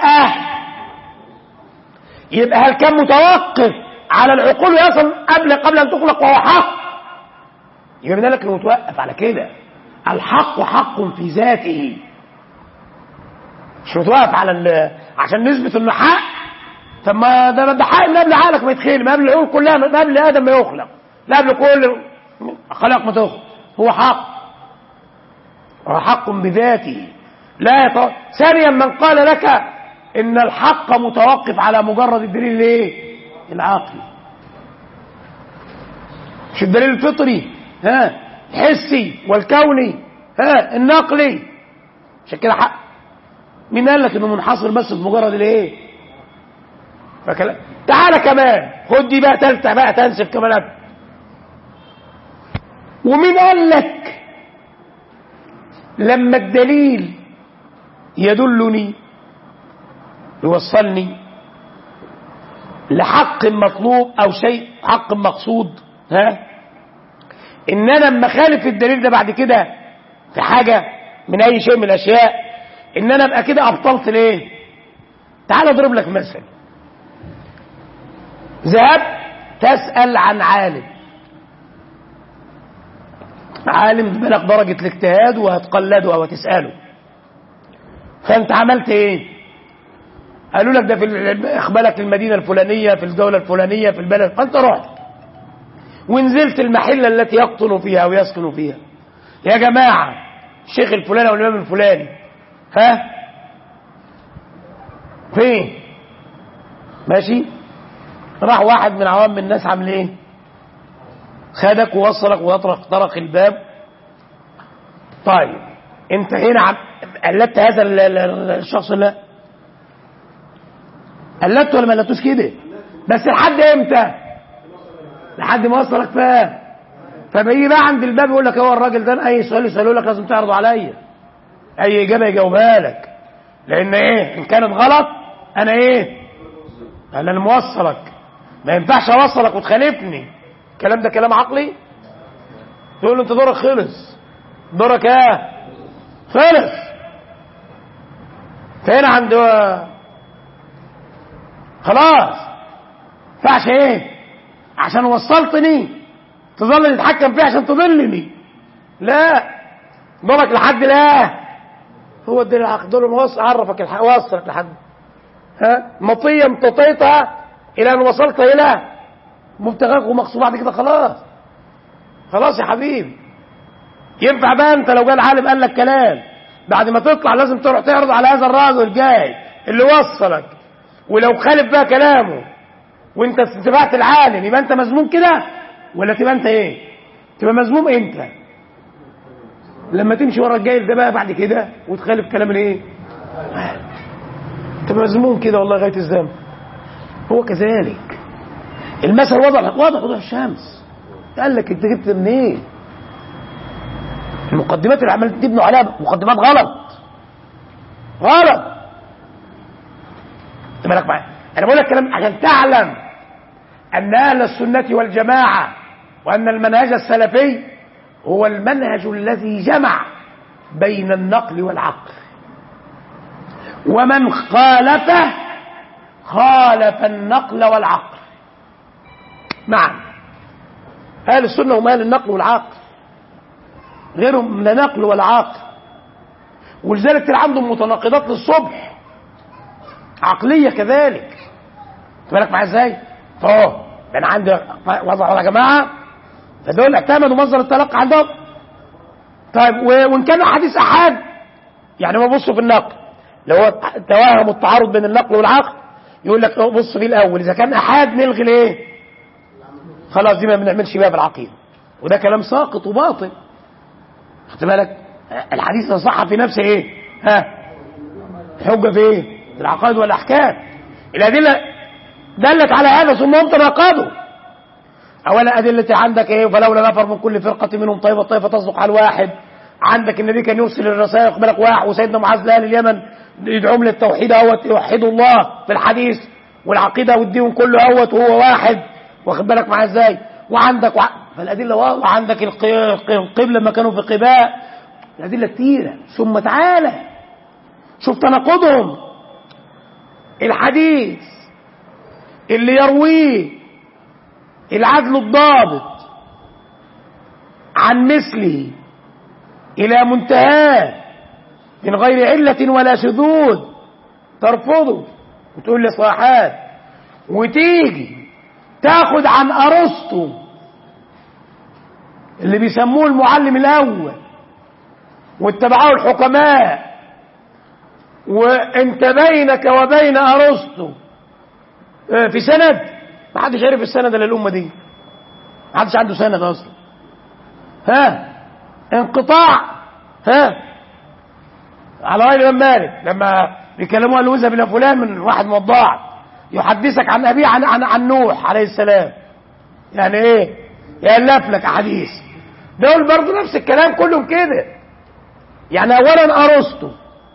S2: يبقى هل كان متوقف على العقول يصل قبل قبل ان تخلق وهو حق يبقى من لك انه متوقف على كده الحق حق في ذاته مش متوقف على ال- عشان نثبت انه حق طب ما ده ده حق من قبل عقلك ما يتخيل ما قبل العقول كلها ما قبل ادم ما يخلق لا قبل كل خلق ما تخلق هو حق هو حق بذاته لا يتوقف ثانيا من قال لك ان الحق متوقف على مجرد الدليل الايه العقلي مش الدليل الفطري ها الحسي والكوني ها النقلي عشان كده حق مين قال لك انه منحصر بس في مجرد الايه فكلا تعالى كمان خد دي بقى تالتة بقى تنسف كمان أكتر. ومين قال لك لما الدليل يدلني يوصلني لحق مطلوب او شيء حق مقصود ها ان انا لما خالف الدليل ده بعد كده في حاجه من اي شيء من الاشياء ان انا ابقى كده ابطلت ليه تعال اضرب لك مثل ذهب تسال عن عالم عالم بلغ درجه الاجتهاد وهتقلده او هتساله فانت عملت ايه قالوا لك ده في ال- اخبالك المدينه الفلانيه في الدوله الفلانيه في البلد فانت رحت ونزلت المحله التي يقطن فيها او يسكن فيها يا جماعه الشيخ الفلاني او الامام الفلاني ها فين ماشي راح واحد من عوام الناس عامل ايه خدك ووصلك وطرق طرق الباب طيب انت هنا عم قلدت هذا ال- ال- الشخص لا قلدت ولا ما قلدتوش كده بس لحد امتى لحد ما وصلك فاهم فبيجي بقى عند الباب يقول لك هو الراجل ده اي سؤال يساله لك لازم تعرضه عليا اي اجابه يجاوبها لك لان ايه ان كانت غلط انا ايه انا اللي موصلك ما ينفعش اوصلك وتخالفني الكلام ده كلام عقلي تقول له انت دورك خلص دورك ايه خلص فين عند خلاص ينفعش ايه عشان وصلتني تظل تتحكم فيه عشان تضلني لا دورك لحد لا هو الدين الحق دول موصل عرفك الحق وصلك لحد ها مطيه امتطيتها الى ان وصلت الى مبتغاك ومقصود بعد كده خلاص خلاص يا حبيبي ينفع بقى انت لو جه عالم قال لك كلام بعد ما تطلع لازم تروح تعرض على هذا الراجل الجاي اللي وصلك ولو خالف بقى كلامه وانت اتبعت العالم يبقى انت مذموم كده ولا تبقى انت ايه تبقى مذموم امتى لما تمشي ورا الجاي ده بقى بعد كده وتخالف كلام الايه تبقى مذموم كده والله غايه الذنب هو كذلك المثل واضح واضح وضوح الشمس قال لك انت جبت منين المقدمات اللي عملت تبنوا عليها مقدمات غلط غلط انت بالك معايا انا بقول لك كلام عشان تعلم ان اهل السنه والجماعه وان المنهج السلفي هو المنهج الذي جمع بين النقل والعقل ومن خالفه خالف النقل والعقل معا اهل السنه هم اهل النقل والعقل غيرهم لا نقل ولا عقل ولذلك تلاقي عندهم متناقضات للصبح عقليه كذلك خد بالك معايا ازاي؟ فاهو ده انا عندي وضع يا جماعه فدول اعتمدوا مصدر التلقي عندهم طيب و- وان كان حديث احاد يعني هو بصوا في النقل لو هو توهم التعارض بين النقل والعقل يقول لك بص فيه الاول اذا كان احاد نلغي الايه؟ خلاص دي ما بنعملش بيها في العقيده وده كلام ساقط وباطل خد بالك الحديث ده صح في نفسه ايه؟ ها حجه في ايه؟ في العقائد والاحكام الادله دلت على هذا ثم هم تناقضوا اولا ادله عندك ايه فلولا نفر من كل فرقه منهم طائفه طائفه تصدق على الواحد عندك النبي كان يرسل الرسائل يقبل لك واحد وسيدنا معاذ لاهل اليمن يدعوهم للتوحيد اهوت يوحدوا الله في الحديث والعقيده والدين كله اهوت وهو واحد واخد بالك معايا ازاي وعندك وع... فالادله واضحه وعندك الق- القبله لما كانوا في قباء الادله كتيره ثم تعالى شوف تناقضهم الحديث اللي يرويه العدل الضابط عن مثله إلى منتهاه من غير علة ولا شذوذ ترفضه وتقول لي صلاحات وتيجي تاخد عن أرسطو اللي بيسموه المعلم الأول واتبعوه الحكماء وانت بينك وبين أرسطو آه، في سند ما حدش عرف السند الا الامه دي ما حدش عنده سند اصلا ها انقطاع ها على راي الامام مالك لما بيكلموه قال له اذهب الى فلان من واحد من الضاع يحدثك عن أبيه عن, عن, عن نوح عليه السلام يعني ايه يألف لك أحاديث دول برضو نفس الكلام كلهم كده يعني أولا أرسطو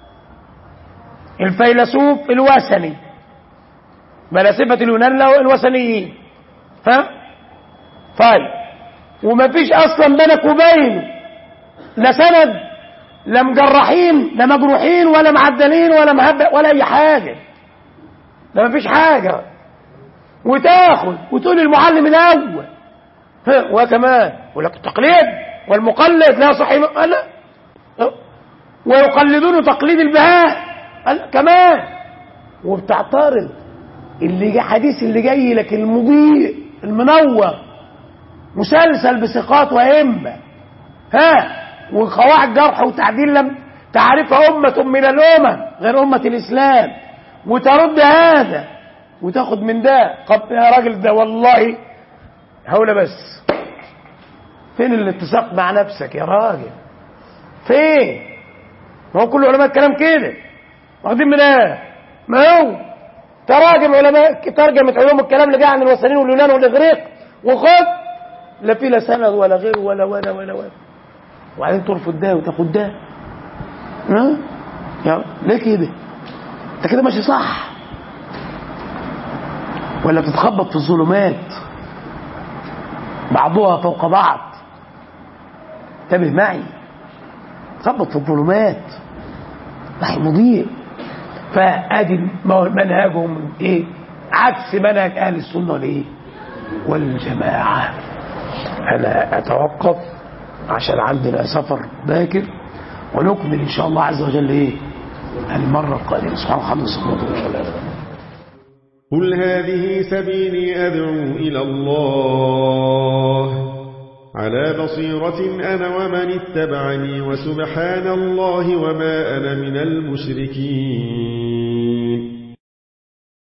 S2: الفيلسوف الوثني فلاسفة اليونان الوثنيين ها طيب وما فيش اصلا بينك وبينه لا سند لا مجرحين لا مجروحين ولا معدلين ولا مهبق ولا اي حاجه ده ما فيش حاجه وتاخد وتقول المعلم الاول ها وكمان يقول لك التقليد والمقلد لا صحيح لا ويقلدون تقليد البهاء قال كمان وبتعترض اللي جاي حديث اللي جاي لك المضيء المنور مسلسل بثقات وأئمة ها وقواعد جرح وتعديل لم تعرفها أمة من الأمم غير أمة الإسلام وترد هذا وتاخد من ده قب يا راجل ده والله هولة بس فين الاتساق مع نفسك يا راجل فين ما هو كل علماء الكلام كده واخدين من ايه ما هو تراجم علماء ترجمة علوم الكلام اللي جاي عن الوثنيين واليونان والاغريق وخد لا في لا سند ولا غيره ولا ولا ولا ولا وبعدين ترفض ده وتاخد ده ها يا ليه كده انت كده ماشي صح ولا بتتخبط في الظلمات بعضها فوق بعض انتبه معي تخبط في الظلمات راح مضيء فادي منهجهم ايه عكس منهج اهل السنه والايه والجماعه انا اتوقف عشان عندنا سفر باكر ونكمل ان شاء الله عز وجل ايه المره القادمه سبحان الله وبحمده ولا
S3: قل هذه سبيلي أدعو إلى الله على بصيرة أنا ومن اتبعني وسبحان الله وما أنا من المشركين